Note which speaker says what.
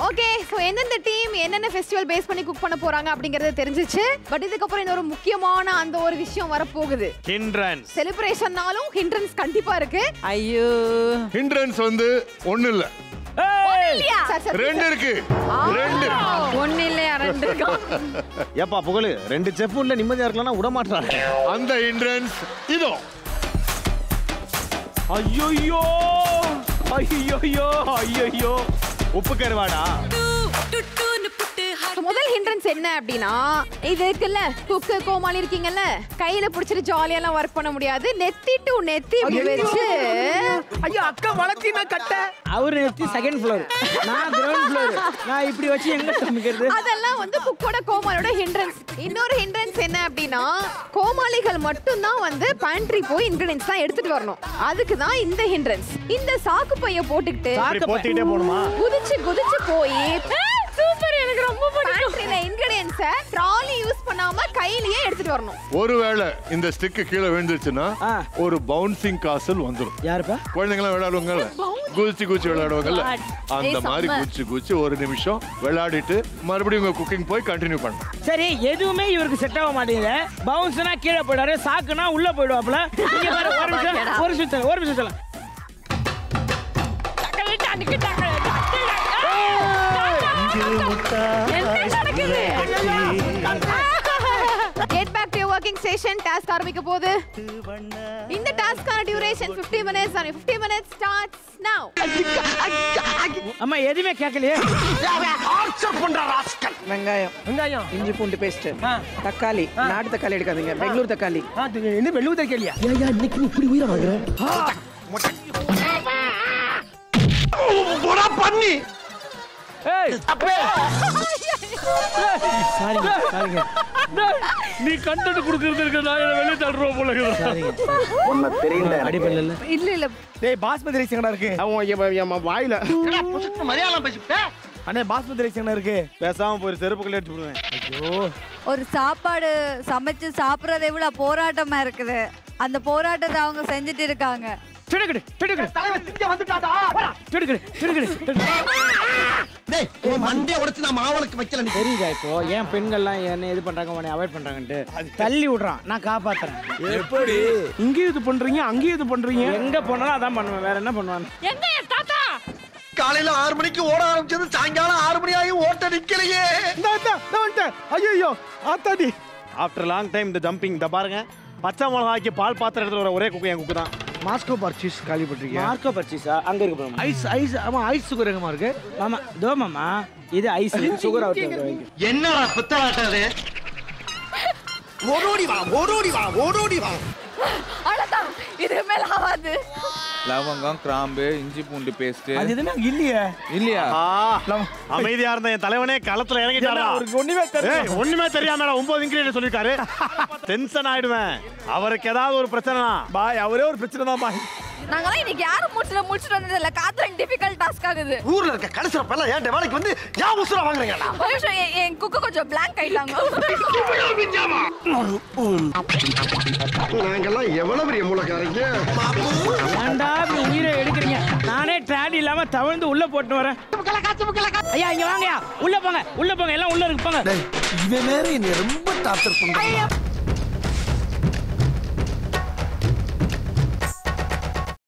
Speaker 1: Okay so எந்தெந்த team என்னென்ன festival base பண்ணி குக் பண்ண போறாங்க அப்படிங்கறது தெரிஞ்சிச்சு பட் இதுக்கப்புறம் இன்னொரு முக்கியமான அந்த ஒரு விஷயம் வரப்போகுது
Speaker 2: ஹிண்ட்ரன்ஸ்
Speaker 1: செலிப்ரேஷன்னாலும் ஹிண்ட்ரன்ஸ் கண்டிப்பா இருக்கு
Speaker 3: ஐயோ
Speaker 4: ஹிண்ட்ரன்ஸ் வந்து ஒண்ணு இல்ல
Speaker 1: இல்லையா? சார், சார்,
Speaker 4: ரெண்டு இருக்கு ரெண்டு
Speaker 3: ஒண்ணு இல்லையா ரெண்டு இருக்கான்
Speaker 2: ஏப்பா புகழு ரெண்டு செஃப் உள்ள நிம்மதியா இருக்கலாம்னா விட மாட்டாங்க
Speaker 4: அந்த ஹிண்ட்ரன்ஸ் இதோ
Speaker 2: ஐயோ ஐயோ ஐயோ உப்பு கருவாடா
Speaker 1: So, முதல் ஹிண்ட்ரன்ஸ் என்ன அப்படின்னா இது இருக்குல்ல குக்கு கோமாளி இருக்கீங்கல்ல கையில புடிச்சிட்டு ஜாலியா எல்லாம் ஒர்க் பண்ண முடியாது நெத்தி டு நெத்தி இப்படி வச்சு
Speaker 5: ஐயோ அக்கா வளர்த்தி நான் கட்ட
Speaker 6: அவரு நிறுத்தி செகண்ட் ஃப்ளோர் நான் கிரவுண்ட் ஃப்ளோர் நான் இப்படி வச்சு எங்க சமைக்கிறது
Speaker 1: அதெல்லாம் வந்து குக்கோட கோமாளியோட ஹிண்ட்ரன்ஸ் இன்னொரு ஹிண்ட்ரன்ஸ் என்ன அப்படின்னா கோமாளிகள் மட்டும்தான் வந்து பேண்ட்ரி போய் இன்கிரீடியன்ஸ் தான் எடுத்துட்டு வரணும் அதுக்கு தான் இந்த ஹிண்ட்ரன்ஸ் இந்த சாக்கு பைய போட்டுக்கிட்டு
Speaker 2: அப்படி போத்திக்கிட்டே போகணுமா
Speaker 1: குதிச்சு குதிச்சு போய் சூப்பர் எனக்கு ரொம்ப பிடிக்கும் பேண்ட்ரில இன்கிரீடியன்ஸ ட்ராலி யூஸ் பண்ணாம கையிலேயே எடுத்துட்டு வரணும்
Speaker 4: ஒருவேளை இந்த ஸ்டிக் கீழே விழுந்துச்சுன்னா
Speaker 6: ஆ.
Speaker 4: ஒரு பவுன்சிங் காசல் வந்துடும்
Speaker 6: யாருப்பா
Speaker 4: குழந்தைங்களாம் விளையாடுவாங்கல்ல குதிச்சு குதிச்சு விளையாடுவாங்கல்ல அந்த
Speaker 1: ஏய்,
Speaker 4: மாதிரி
Speaker 1: செம்ம.
Speaker 4: குதிச்சு குதிச்சு ஒரு நிமிஷம் விளையாடிட்டு மறுபடியும் உங்க குக்கிங் போய் கண்டினியூ பண்ணணும்
Speaker 6: சரி எதுவுமே இவருக்கு செட் ஆக மாட்டேங்குது பவுன்ஸ்னா கீழே போயிடாரு சாக்குனா உள்ள போயிடுவாப்ல இங்க பாரு ஒரு நிமிஷம் ஒரு நிமிஷம் ஒரு நிமிஷம்
Speaker 1: get back to working station task ஆரம்பிக்க போகுது இந்த டாஸ்கான duration 50 minutes on 50 minutes starts now
Speaker 6: அம்மா எதுவுமே கேட்கலையே
Speaker 5: வெங்காயம்
Speaker 6: வெங்காயம்
Speaker 5: இஞ்சி பூண்டு பேஸ்ட்
Speaker 6: ஆ.
Speaker 5: தக்காளி நாட்டு தக்காளி எடுக்காதீங்க பெங்களூர் தக்காளி
Speaker 6: ஆ, இது என்ன வெள்ளூர் தக்காளியா ஏய் சாரிங்க சாரிங்க
Speaker 2: நீ கண்டென்ட் கொடுக்கறது இருக்க நான் வெளியே தள்ளுறோம் போல
Speaker 6: அடிப்படல
Speaker 1: இல்ல இல்ல
Speaker 6: டேய் பாஸ்மதி ரைஸ் எங்கடா இருக்கு
Speaker 2: அவன் வாயில
Speaker 6: அண்ணே பாஸ்மதி ரைஸ் எங்கடா இருக்கு
Speaker 2: பேசாம போய் செருப்புக்குள்ள எடுத்து விடுவேன்
Speaker 3: ஒரு சாப்பாடு சமைச்சு சாப்பிடுறது எவ்வளவு போராட்டமா இருக்குது அந்த போராட்டத்தை அவங்க செஞ்சுட்டு இருக்காங்க
Speaker 6: திடுக்கிடு திடுக்கிடு திடுக்கிடு திடுக்கிடு
Speaker 7: மண்டே உடைச்சு நான் மாவளுக்கு வைக்கல
Speaker 6: தெரியுதா இப்போ ஏன் பெண்கள்லாம் என்ன இது பண்றாங்க உன்னை அவாய்ட் பண்றாங்கன்ட்டு தள்ளி விடுறான் நான் காப்பாத்துறேன்
Speaker 7: எப்படி
Speaker 6: இங்கேயும் இது பண்றீங்க அங்கேயும் இது பண்றீங்க எங்க போனாலும் அதான் பண்ணுவேன் வேற என்ன பண்ணுவாங்க
Speaker 7: காலையில ஆறு மணிக்கு ஓட ஆரம்பிச்சது சாயங்காலம் ஆறு மணி ஆகி ஓட்ட நிக்கலையே
Speaker 6: ஐயோ ஆத்தாடி
Speaker 2: ஆஃப்டர் லாங் டைம் இந்த ஜம்பிங் இந்த பாருங்க பச்சை மிளகா ஆக்கி பால் பாத்திரம் எடுத்து வர ஒரே குக்கு என் குக்கு தான்
Speaker 7: மாஸ்கோ பர்ச்சீஸ் கேள்விப்பட்டிருக்கீங்க
Speaker 6: மார்க்கோ பர்ச்சீஸா அங்க இருக்கு பாருங்க
Speaker 7: ஐஸ் ஐஸ் ஆமா ஐஸ் சுகர் எங்கம்மா இருக்கு
Speaker 6: மாமா தோ மாமா இது ஐஸ் சுகர் அவுட்
Speaker 7: என்னடா புத்தலாட்டது ஓடோடி வா ஓடோடி வா ஓடோடி வா
Speaker 3: அவ்வளவுதான் இது மேல ஆகாது
Speaker 8: லவங்கம் கிராம்பு இஞ்சி பூண்டு பேஸ்ட்
Speaker 6: அது எதுவுமே அங்க இல்லையே
Speaker 8: இல்லையா
Speaker 2: அமைதியா இருந்த என் தலைவனே களத்துல இறங்கிட்டாரா
Speaker 6: அவருக்கு ஒண்ணுமே
Speaker 2: ஏய், ஒண்ணுமே தெரியாம ஒன்பது இன்கிரீடியன்ட் சொல்லிருக்காரு டென்ஷன் ஆயிடுவேன் அவருக்கு ஏதாவது ஒரு பிரச்சனை
Speaker 6: பாய் அவரே ஒரு பிரச்சனை தான் பாய்
Speaker 3: நாங்களாம் இன்னைக்கு யாரும் முடிச்சுட்டு முடிச்சுட்டு வந்தது இல்ல காத்துல டிஃபிகல்ட் டாஸ்க் ஆகுது
Speaker 7: ஊர்ல இருக்க கடைசில பல்ல ஏன் வேலைக்கு வந்து ஏன் உசுர வாங்குறீங்கடா
Speaker 3: ஒரு நிமிஷம் என்- என் குக்கு கொஞ்சம் பிளாங்க் ஆயிட்டாங்க
Speaker 7: நாங்கெல்லாம் எவ்வளவு பெரிய மூலக்காரங்க
Speaker 6: ஏன்டா இப்படி உயிரை எடுக்கிறீங்க நானே ட்ராலி இல்லாம தவழ்ந்து உள்ள போட்டு வரேன் ஐயா இங்க வாங்கயா உள்ள போங்க உள்ள போங்க எல்லாம் உள்ள இருக்கு போங்க
Speaker 7: இவன் வேற என்னை ரொம்ப டார்ச்சர் பண்றான்